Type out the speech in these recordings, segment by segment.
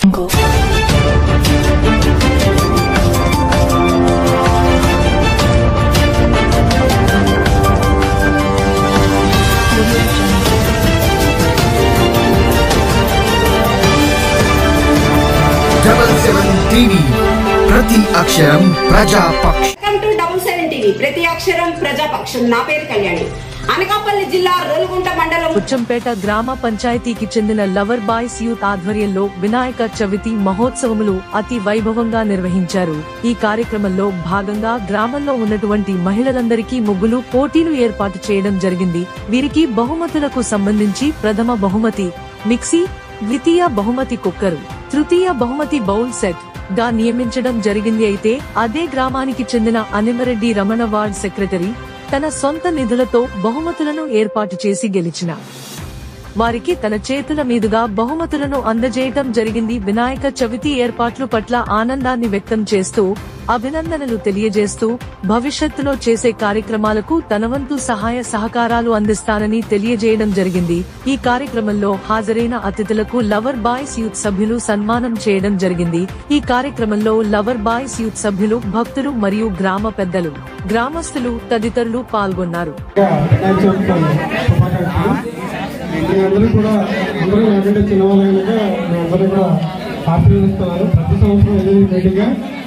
Jungle. Double seven TV ప్రతి అక్షరం ప్రజాపక్ష welcome to double seven TV ప్రతి అక్షరం ప్రజాపక్షం నా పేరు కళ్యాణి అనకాపల్లి జిల్లా రోలుగుంట మండలం పుచ్చంపేట గ్రామ పంచాయతీకి చెందిన లవర్ బాయ్స్ యూత్ ఆధ్వర్యంలో వినాయక చవితి మహోత్సవములు అతి వైభవంగా నిర్వహించారు ఈ కార్యక్రమంలో భాగంగా గ్రామంలో ఉన్నటువంటి మహిళలందరికీ ముగ్గులు పోటీలు ఏర్పాటు చేయడం జరిగింది వీరికి బహుమతులకు సంబంధించి ప్రథమ బహుమతి మిక్సీ ద్వితీయ బహుమతి కుక్కరు తృతీయ బహుమతి బౌల్ సెట్ గా నియమించడం జరిగింది అయితే అదే గ్రామానికి చెందిన అనిమరెడ్డి రమణ వార్డ్ సెక్రటరీ తన సొంత నిధులతో బహుమతులను ఏర్పాటు చేసి గెలిచిన వారికి తన చేతుల మీదుగా బహుమతులను అందజేయటం జరిగింది వినాయక చవితి ఏర్పాట్ల పట్ల ఆనందాన్ని వ్యక్తం చేస్తూ అభినందనలు తెలియజేస్తూ భవిష్యత్తులో చేసే కార్యక్రమాలకు తన వంతు సహాయ సహకారాలు అందిస్తానని తెలియజేయడం జరిగింది ఈ కార్యక్రమంలో హాజరైన అతిథులకు లవర్ బాయ్స్ యూత్ సభ్యులు సన్మానం చేయడం జరిగింది ఈ కార్యక్రమంలో లవర్ బాయ్స్ యూత్ సభ్యులు భక్తులు మరియు గ్రామ పెద్దలు గ్రామస్తులు తదితరులు పాల్గొన్నారు వినాయక చవితి శుభాకాంక్షలు మీ అందరూ కూడా అందరూ నాకంటే చిన్నవాళ్ళైనాక మీ అందరూ కూడా ఆశీర్వదిస్తున్నారు ప్రతి సంవత్సరం ఎనిమిది మీటింగ్గా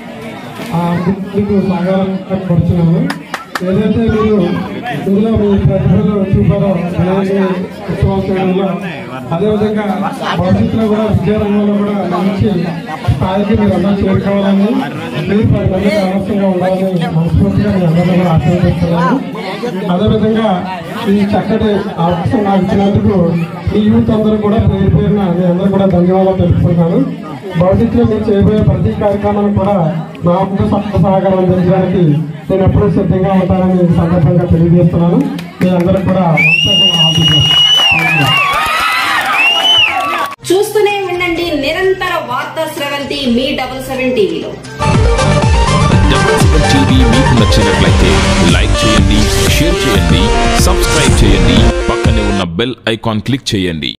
ఆ మీకు సాగారం పడుతున్నాను ఏదైతే మీరు ఇందులో మీ ప్రతిభలు చూపారో వినాయక ఉత్సవం చేయడంలో అదేవిధంగా భవిష్యత్తులో కూడా విద్యారంగంలో కూడా మంచి స్థాయికి మీరు అందరూ చేరుకోవాలని మీరు పది మందికి ఆలస్యంగా ఉండాలని మనస్ఫూర్తిగా మీ అందరినీ కూడా ఆశీర్వదిస్తున్నాను అదేవిధంగా ఈ చక్కటి అవకాశం నాకు ఇచ్చినందుకు ఈ యూత్ అందరూ కూడా పేరు పేరున మీ అందరూ కూడా ధన్యవాదాలు తెలుపుకుంటున్నాను భవిష్యత్తులో మీరు చేయబోయే ప్రతి కార్యక్రమాన్ని కూడా నా వంతు సహ- సహకారం అందించడానికి నేను ఎప్పుడూ సిద్ధంగా ఉంటానని ఈ సందర్భంగా తెలియజేస్తున్నాను మీ అందరూ కూడా మనస్ఫూర్తిగా ఆశిస్తున్నాను చూస్తూనే ఉండండి నిరంతర వార్తా స్రవంతి మీ డబుల్ సెవెన్ టీవీలో డబుల్ సెవెన్ టీవీ మీకు నచ్చినట్లయితే లైక్ చేయండి షేర్ చేయండి సబ్స్క్రైబ్ చేయండి పక్కనే ఉన్న బెల్ ఐకాన్ క్లిక్ చేయండి